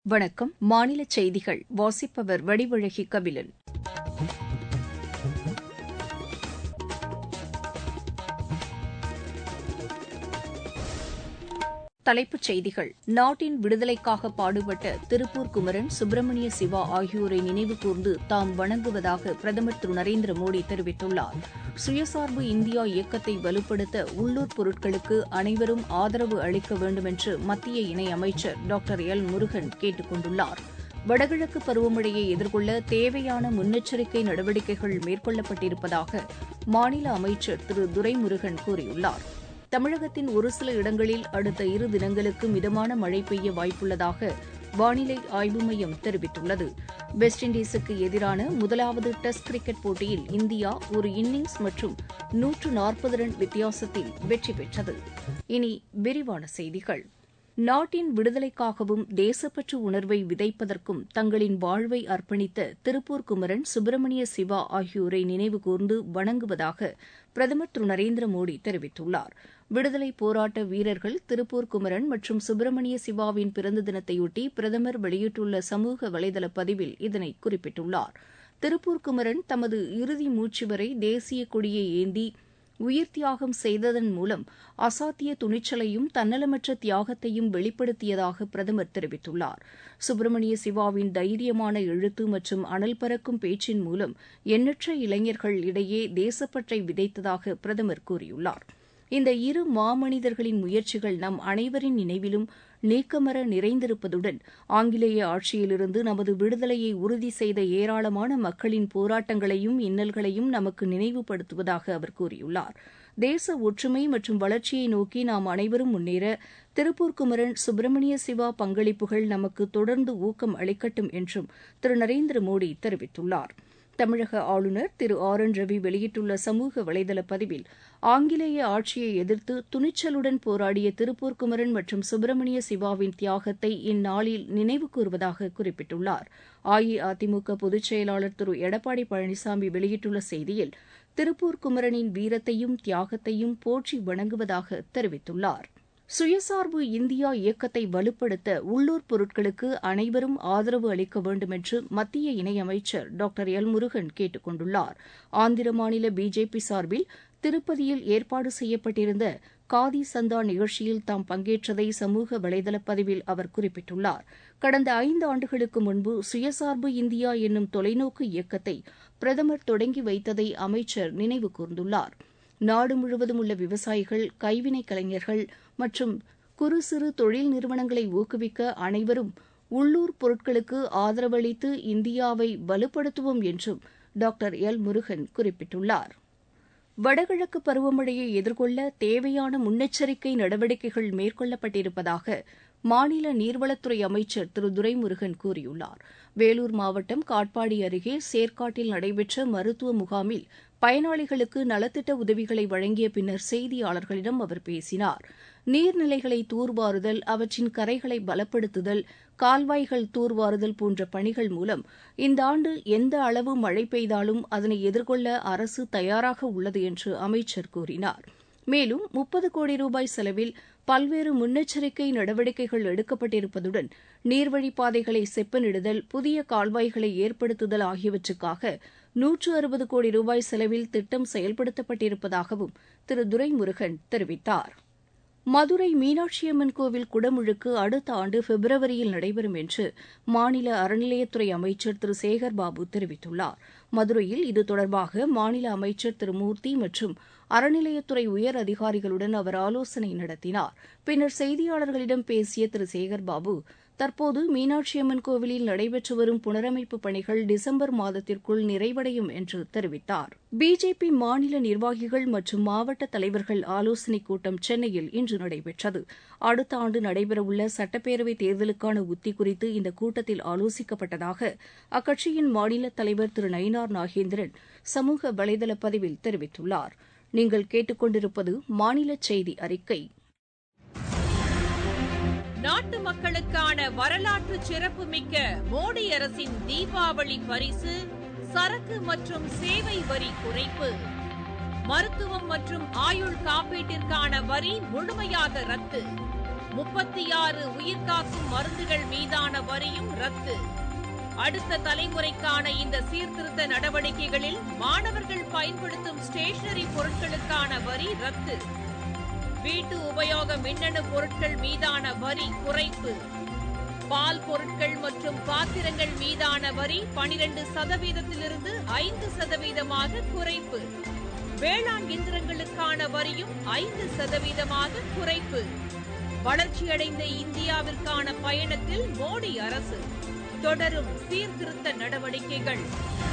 வணக்கம் மாநில செய்திகள் வாசிப்பவர் வடிவழகி கபிலன் தலைப்புச் செய்திகள் நாட்டின் விடுதலைக்காக பாடுபட்ட திருப்பூர் குமரன் சுப்பிரமணிய சிவா ஆகியோரை நினைவுகூர்ந்து தாம் வணங்குவதாக பிரதமர் திரு நரேந்திர மோடி தெரிவித்துள்ளார் சுயசார்பு இந்தியா இயக்கத்தை வலுப்படுத்த உள்ளூர் பொருட்களுக்கு அனைவரும் ஆதரவு அளிக்க வேண்டுமென்று மத்திய இணையமைச்சர் டாக்டர் எல் முருகன் கேட்டுக் கொண்டுள்ளார் வடகிழக்கு பருவமழையை எதிர்கொள்ள தேவையான முன்னெச்சரிக்கை நடவடிக்கைகள் மேற்கொள்ளப்பட்டிருப்பதாக மாநில அமைச்சர் திரு துரைமுருகன் கூறியுள்ளார் தமிழகத்தின் ஒரு சில இடங்களில் அடுத்த இரு தினங்களுக்கு மிதமான மழை பெய்ய வாய்ப்புள்ளதாக வானிலை ஆய்வு மையம் தெரிவித்துள்ளது வெஸ்ட் இண்டீஸுக்கு எதிரான முதலாவது டெஸ்ட் கிரிக்கெட் போட்டியில் இந்தியா ஒரு இன்னிங்ஸ் மற்றும் நூற்று நாற்பது ரன் வித்தியாசத்தில் வெற்றி பெற்றது இனி விரிவான செய்திகள் நாட்டின் விடுதலைக்காகவும் தேசப்பற்று உணர்வை விதைப்பதற்கும் தங்களின் வாழ்வை அர்ப்பணித்த திருப்பூர் குமரன் சுப்பிரமணிய சிவா ஆகியோரை நினைவுகூர்ந்து வணங்குவதாக பிரதமர் திரு நரேந்திர மோடி தெரிவித்துள்ளார் விடுதலை போராட்ட வீரர்கள் திருப்பூர் குமரன் மற்றும் சுப்பிரமணிய சிவாவின் பிறந்த தினத்தையொட்டி பிரதமர் வெளியிட்டுள்ள சமூக வலைதள பதிவில் இதனை குறிப்பிட்டுள்ளார் திருப்பூர் குமரன் தமது இறுதி மூச்சு வரை தேசிய கொடியை ஏந்தி உயிர் தியாகம் செய்ததன் மூலம் அசாத்திய துணிச்சலையும் தன்னலமற்ற தியாகத்தையும் வெளிப்படுத்தியதாக பிரதமர் தெரிவித்துள்ளார் சுப்பிரமணிய சிவாவின் தைரியமான எழுத்து மற்றும் அனல் பறக்கும் பேச்சின் மூலம் எண்ணற்ற இளைஞர்கள் இடையே தேசப்பற்றை விதைத்ததாக பிரதமர் கூறியுள்ளார் இந்த இரு மாமனிதர்களின் முயற்சிகள் நம் அனைவரின் நினைவிலும் நீக்கமர நிறைந்திருப்பதுடன் ஆங்கிலேய ஆட்சியிலிருந்து நமது விடுதலையை உறுதி செய்த ஏராளமான மக்களின் போராட்டங்களையும் இன்னல்களையும் நமக்கு நினைவுபடுத்துவதாக அவர் கூறியுள்ளார் தேச ஒற்றுமை மற்றும் வளர்ச்சியை நோக்கி நாம் அனைவரும் முன்னேற திருப்பூர் குமரன் சுப்பிரமணிய சிவா பங்களிப்புகள் நமக்கு தொடர்ந்து ஊக்கம் அளிக்கட்டும் என்றும் திரு நரேந்திர மோடி தெரிவித்துள்ளார் தமிழக ஆளுநர் திரு ஆர் என் ரவி வெளியிட்டுள்ள சமூக வலைதள பதிவில் ஆங்கிலேய ஆட்சியை எதிர்த்து துணிச்சலுடன் போராடிய திருப்பூர் குமரன் மற்றும் சுப்பிரமணிய சிவாவின் தியாகத்தை இந்நாளில் நினைவு கூறுவதாக குறிப்பிட்டுள்ளார் அஇஅதிமுக பொதுச் செயலாளர் திரு எடப்பாடி பழனிசாமி வெளியிட்டுள்ள செய்தியில் திருப்பூர் குமரனின் வீரத்தையும் தியாகத்தையும் போற்றி வணங்குவதாக தெரிவித்துள்ளார் சுயசார்பு இந்தியா இயக்கத்தை வலுப்படுத்த உள்ளூர் பொருட்களுக்கு அனைவரும் ஆதரவு அளிக்க வேண்டும் என்று மத்திய இணையமைச்சர் டாக்டர் எல் முருகன் கேட்டுக் கொண்டுள்ளார் ஆந்திர மாநில பிஜேபி சார்பில் திருப்பதியில் ஏற்பாடு செய்யப்பட்டிருந்த காதி சந்தா நிகழ்ச்சியில் தாம் பங்கேற்றதை சமூக வலைதள பதிவில் அவர் குறிப்பிட்டுள்ளார் கடந்த ஐந்து ஆண்டுகளுக்கு முன்பு சுயசார்பு இந்தியா என்னும் தொலைநோக்கு இயக்கத்தை பிரதமர் தொடங்கி வைத்ததை அமைச்சர் நினைவு கூர்ந்துள்ளார் நாடு முழுவதும் உள்ள விவசாயிகள் கைவினை கலைஞர்கள் மற்றும் குறு சிறு தொழில் நிறுவனங்களை ஊக்குவிக்க அனைவரும் உள்ளூர் பொருட்களுக்கு ஆதரவளித்து இந்தியாவை வலுப்படுத்துவோம் என்றும் டாக்டர் எல் முருகன் குறிப்பிட்டுள்ளார் வடகிழக்கு பருவமழையை எதிர்கொள்ள தேவையான முன்னெச்சரிக்கை நடவடிக்கைகள் மேற்கொள்ளப்பட்டிருப்பதாக மாநில நீர்வளத்துறை அமைச்சர் திரு துரைமுருகன் கூறியுள்ளார் வேலூர் மாவட்டம் காட்பாடி அருகே சேற்காட்டில் நடைபெற்ற மருத்துவ முகாமில் பயனாளிகளுக்கு நலத்திட்ட உதவிகளை வழங்கிய பின்னர் செய்தியாளர்களிடம் அவர் பேசினார் நீர்நிலைகளை தூர்வாறுதல் அவற்றின் கரைகளை பலப்படுத்துதல் கால்வாய்கள் தூர்வாறுதல் போன்ற பணிகள் மூலம் இந்த ஆண்டு எந்த அளவு மழை பெய்தாலும் அதனை எதிர்கொள்ள அரசு தயாராக உள்ளது என்று அமைச்சர் கூறினார் மேலும் முப்பது கோடி ரூபாய் செலவில் பல்வேறு முன்னெச்சரிக்கை நடவடிக்கைகள் எடுக்கப்பட்டிருப்பதுடன் நீர்வழிப்பாதைகளை செப்பனிடுதல் புதிய கால்வாய்களை ஏற்படுத்துதல் ஆகியவற்றுக்காக நூற்று அறுபது கோடி ரூபாய் செலவில் திட்டம் செயல்படுத்தப்பட்டிருப்பதாகவும் திரு துரைமுருகன் தெரிவித்தார் மதுரை மீனாட்சியம்மன் கோவில் குடமுழுக்கு அடுத்த ஆண்டு பிப்ரவரியில் நடைபெறும் என்று மாநில அறநிலையத்துறை அமைச்சர் திரு சேகர் பாபு தெரிவித்துள்ளார் மதுரையில் இது தொடர்பாக மாநில அமைச்சர் திரு மூர்த்தி மற்றும் அறநிலையத்துறை உயர் அதிகாரிகளுடன் அவர் ஆலோசனை நடத்தினார் பின்னர் செய்தியாளர்களிடம் பேசிய திரு சேகர் பாபு தற்போது மீனாட்சியம்மன் கோவிலில் நடைபெற்று வரும் புனரமைப்பு பணிகள் டிசம்பர் மாதத்திற்குள் நிறைவடையும் என்று தெரிவித்தார் பிஜேபி மாநில நிர்வாகிகள் மற்றும் மாவட்ட தலைவர்கள் ஆலோசனைக் கூட்டம் சென்னையில் இன்று நடைபெற்றது அடுத்த ஆண்டு நடைபெறவுள்ள சட்டப்பேரவைத் தேர்தலுக்கான உத்தி குறித்து இந்த கூட்டத்தில் ஆலோசிக்கப்பட்டதாக அக்கட்சியின் மாநில தலைவர் திரு நயினார் நாகேந்திரன் சமூக வலைதள பதிவில் தெரிவித்துள்ளார் நீங்கள் கேட்டுக்கொண்டிருப்பது மாநில செய்தி அறிக்கை நாட்டு மக்களுக்கான வரலாற்று சிறப்புமிக்க மோடி அரசின் தீபாவளி பரிசு சரக்கு மற்றும் சேவை வரி குறைப்பு மருத்துவம் மற்றும் ஆயுள் காப்பீட்டிற்கான வரி முழுமையாக ரத்து முப்பத்தி ஆறு உயிர்காக்கும் மருந்துகள் மீதான வரியும் ரத்து அடுத்த தலைமுறைக்கான இந்த சீர்திருத்த நடவடிக்கைகளில் மாணவர்கள் பயன்படுத்தும் ஸ்டேஷனரி பொருட்களுக்கான வரி ரத்து வீட்டு உபயோக மின்னணு பொருட்கள் மீதான வரி குறைப்பு பால் பொருட்கள் மற்றும் பாத்திரங்கள் மீதான வரி பனிரெண்டு சதவீதத்திலிருந்து ஐந்து சதவீதமாக குறைப்பு வேளாண் இயந்திரங்களுக்கான வரியும் ஐந்து சதவீதமாக குறைப்பு வளர்ச்சியடைந்த இந்தியாவிற்கான பயணத்தில் மோடி அரசு தொடரும் சீர்திருத்த நடவடிக்கைகள்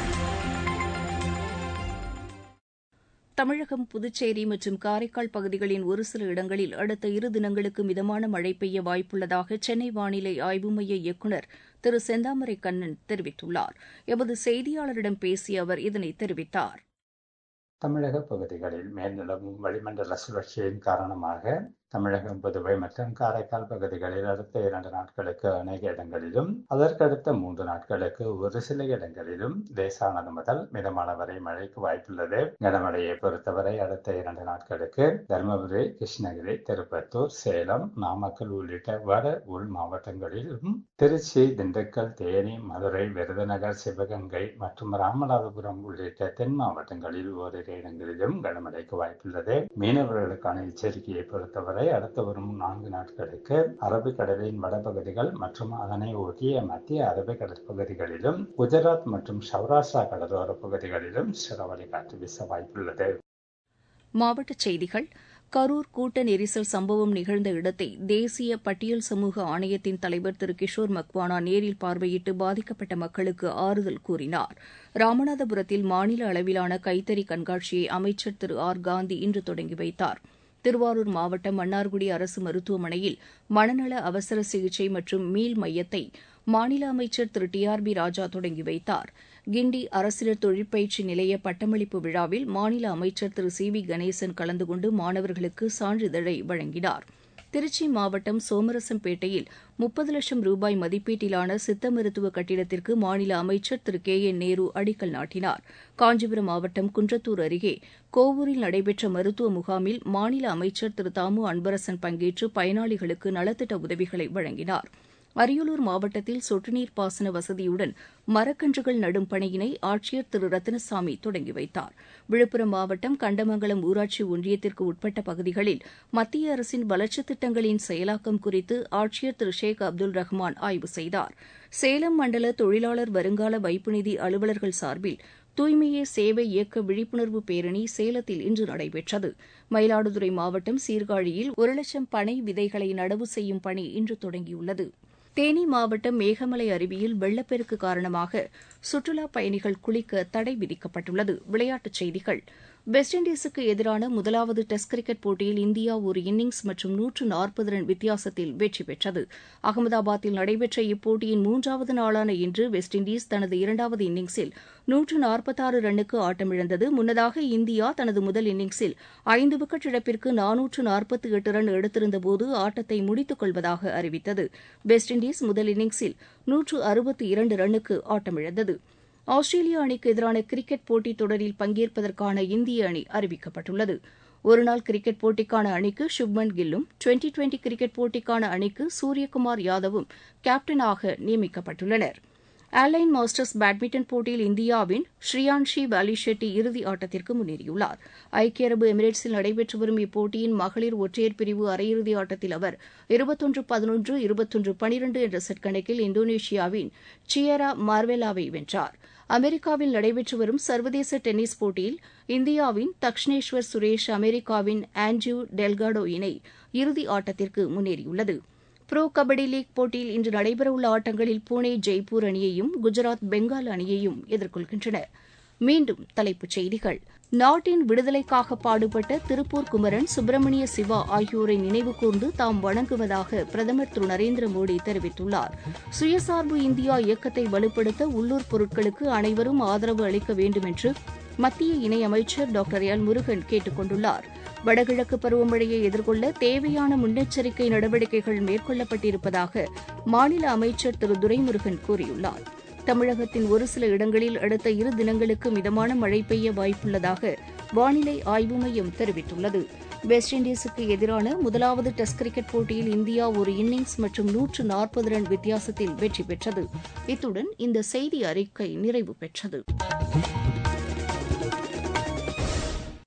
தமிழகம் புதுச்சேரி மற்றும் காரைக்கால் பகுதிகளின் ஒரு சில இடங்களில் அடுத்த இரு தினங்களுக்கு மிதமான மழை பெய்ய வாய்ப்புள்ளதாக சென்னை வானிலை ஆய்வு மைய இயக்குநர் திரு செந்தாமரை கண்ணன் தெரிவித்துள்ளார் எமது செய்தியாளரிடம் பேசிய அவர் இதனை தெரிவித்தார் தமிழக பகுதிகளில் மேல்நிலவும் வளிமண்டல சுழற்சியின் காரணமாக தமிழகம் புதுவை மற்றும் காரைக்கால் பகுதிகளில் அடுத்த இரண்டு நாட்களுக்கு அநேக இடங்களிலும் அதற்கடுத்த மூன்று நாட்களுக்கு ஒரு சில இடங்களிலும் லேசானது முதல் மிதமான வரை மழைக்கு வாய்ப்புள்ளது கனமழையை பொறுத்தவரை அடுத்த இரண்டு நாட்களுக்கு தருமபுரி கிருஷ்ணகிரி திருப்பத்தூர் சேலம் நாமக்கல் உள்ளிட்ட வட உள் மாவட்டங்களிலும் திருச்சி திண்டுக்கல் தேனி மதுரை விருதுநகர் சிவகங்கை மற்றும் ராமநாதபுரம் உள்ளிட்ட தென் மாவட்டங்களில் ஓரிரு இடங்களிலும் கனமழைக்கு வாய்ப்புள்ளது மீனவர்களுக்கான எச்சரிக்கையை பொறுத்தவரை வரை அடுத்த வரும் நான்கு நாட்களுக்கு அரபிக்கடலின் வடபகுதிகள் மற்றும் அதனை ஒட்டிய மத்திய அரபிக்கடல் பகுதிகளிலும் குஜராத் மற்றும் சௌராஷ்டிரா கடலோர பகுதிகளிலும் சிறவழி காற்று வீச வாய்ப்புள்ளது மாவட்டச் செய்திகள் கரூர் கூட்ட நெரிசல் சம்பவம் நிகழ்ந்த இடத்தை தேசிய பட்டியல் சமூக ஆணையத்தின் தலைவர் திரு கிஷோர் மக்வானா நேரில் பார்வையிட்டு பாதிக்கப்பட்ட மக்களுக்கு ஆறுதல் கூறினார் ராமநாதபுரத்தில் மாநில அளவிலான கைத்தறி கண்காட்சியை அமைச்சர் திரு ஆர் காந்தி இன்று தொடங்கி வைத்தாா் திருவாரூர் மாவட்டம் மன்னார்குடி அரசு மருத்துவமனையில் மனநல அவசர சிகிச்சை மற்றும் மீள் மையத்தை மாநில அமைச்சர் திரு டி ஆர் பி ராஜா தொடங்கி வைத்தார் கிண்டி அரசினர் தொழிற்பயிற்சி நிலைய பட்டமளிப்பு விழாவில் மாநில அமைச்சர் திரு சி வி கணேசன் கலந்து கொண்டு மாணவர்களுக்கு சான்றிதழை வழங்கினார் திருச்சி மாவட்டம் சோமரசம்பேட்டையில் முப்பது லட்சம் ரூபாய் மதிப்பீட்டிலான சித்த மருத்துவ கட்டிடத்திற்கு மாநில அமைச்சர் திரு கே என் நேரு அடிக்கல் நாட்டினார் காஞ்சிபுரம் மாவட்டம் குன்றத்தூர் அருகே கோவூரில் நடைபெற்ற மருத்துவ முகாமில் மாநில அமைச்சர் திரு தாமு அன்பரசன் பங்கேற்று பயனாளிகளுக்கு நலத்திட்ட உதவிகளை வழங்கினார் அரியலூர் மாவட்டத்தில் சொட்டுநீர் பாசன வசதியுடன் மரக்கன்றுகள் நடும் பணியினை ஆட்சியர் திரு ரத்தினசாமி தொடங்கி வைத்தார் விழுப்புரம் மாவட்டம் கண்டமங்கலம் ஊராட்சி ஒன்றியத்திற்கு உட்பட்ட பகுதிகளில் மத்திய அரசின் வளர்ச்சித் திட்டங்களின் செயலாக்கம் குறித்து ஆட்சியர் திரு ஷேக் அப்துல் ரஹ்மான் ஆய்வு செய்தார் சேலம் மண்டல தொழிலாளர் வருங்கால வைப்பு நிதி அலுவலர்கள் சார்பில் தூய்மையே சேவை இயக்க விழிப்புணர்வு பேரணி சேலத்தில் இன்று நடைபெற்றது மயிலாடுதுறை மாவட்டம் சீர்காழியில் ஒரு லட்சம் பனை விதைகளை நடவு செய்யும் பணி இன்று தொடங்கியுள்ளது தேனி மாவட்டம் மேகமலை அருவியில் வெள்ளப்பெருக்கு காரணமாக சுற்றுலாப் பயணிகள் குளிக்க தடை விதிக்கப்பட்டுள்ளது விளையாட்டுச் செய்திகள் வெஸ்ட் இண்டீஸுக்கு எதிரான முதலாவது டெஸ்ட் கிரிக்கெட் போட்டியில் இந்தியா ஒரு இன்னிங்ஸ் மற்றும் நூற்று நாற்பது ரன் வித்தியாசத்தில் வெற்றி பெற்றது அகமதாபாத்தில் நடைபெற்ற இப்போட்டியின் மூன்றாவது நாளான இன்று வெஸ்ட் இண்டீஸ் தனது இரண்டாவது இன்னிங்ஸில் நூற்று நாற்பத்தாறு ரன்னுக்கு ஆட்டமிழந்தது முன்னதாக இந்தியா தனது முதல் இன்னிங்ஸில் ஐந்து விக்கெட் இழப்பிற்கு நானூற்று நாற்பத்தி எட்டு ரன் எடுத்திருந்தபோது ஆட்டத்தை முடித்துக் கொள்வதாக அறிவித்தது வெஸ்ட் இண்டீஸ் முதல் இன்னிங்ஸில் நூற்று அறுபத்தி இரண்டு ரன்னுக்கு ஆட்டமிழந்தது ஆஸ்திரேலியா அணிக்கு எதிரான கிரிக்கெட் போட்டித் தொடரில் பங்கேற்பதற்கான இந்திய அணி அறிவிக்கப்பட்டுள்ளது ஒருநாள் கிரிக்கெட் போட்டிக்கான அணிக்கு சுப்மன் கில்லும் டுவெண்டி டுவெண்டி கிரிக்கெட் போட்டிக்கான அணிக்கு சூரியகுமார் யாதவும் கேப்டனாக நியமிக்கப்பட்டுள்ளனர் ஏர்லைன் மாஸ்டர்ஸ் பேட்மிண்டன் போட்டியில் இந்தியாவின் ஸ்ரீயான்ஷி வாலிஷெட்டி இறுதி ஆட்டத்திற்கு முன்னேறியுள்ளார் ஐக்கிய அரபு எமிரேட்ஸில் நடைபெற்று வரும் இப்போட்டியின் மகளிர் ஒற்றையர் பிரிவு அரையிறுதி ஆட்டத்தில் அவர் இருபத்தொன்று பதினொன்று இருபத்தொன்று பனிரெண்டு என்ற செட் கணக்கில் இந்தோனேஷியாவின் சியரா மார்வெலாவை வென்றார் அமெரிக்காவில் நடைபெற்று வரும் சர்வதேச டென்னிஸ் போட்டியில் இந்தியாவின் தக்ஷனேஸ்வர் சுரேஷ் அமெரிக்காவின் ஆண்ட்ரியூ டெல்காடோ இணை இறுதி ஆட்டத்திற்கு முன்னேறியுள்ளது புரோ கபடி லீக் போட்டியில் இன்று நடைபெறவுள்ள ஆட்டங்களில் புனே ஜெய்ப்பூர் அணியையும் குஜராத் பெங்கால் அணியையும் எதிர்கொள்கின்றன மீண்டும் தலைப்புச் செய்திகள் நாட்டின் விடுதலைக்காக பாடுபட்ட திருப்பூர் குமரன் சுப்பிரமணிய சிவா ஆகியோரை நினைவு கூர்ந்து தாம் வணங்குவதாக பிரதமர் திரு நரேந்திர மோடி தெரிவித்துள்ளார் சுயசார்பு இந்தியா இயக்கத்தை வலுப்படுத்த உள்ளூர் பொருட்களுக்கு அனைவரும் ஆதரவு அளிக்க வேண்டும் என்று மத்திய இணையமைச்சர் டாக்டர் எல் முருகன் கேட்டுக் கொண்டுள்ளார் வடகிழக்கு பருவமழையை எதிர்கொள்ள தேவையான முன்னெச்சரிக்கை நடவடிக்கைகள் மேற்கொள்ளப்பட்டிருப்பதாக மாநில அமைச்சர் திரு துரைமுருகன் கூறியுள்ளார் தமிழகத்தின் ஒரு சில இடங்களில் அடுத்த இரு தினங்களுக்கு மிதமான மழை பெய்ய வாய்ப்புள்ளதாக வானிலை ஆய்வு மையம் தெரிவித்துள்ளது வெஸ்ட் இண்டீஸுக்கு எதிரான முதலாவது டெஸ்ட் கிரிக்கெட் போட்டியில் இந்தியா ஒரு இன்னிங்ஸ் மற்றும் நூற்று நாற்பது ரன் வித்தியாசத்தில் வெற்றி பெற்றது இத்துடன் இந்த செய்தி அறிக்கை நிறைவு பெற்றது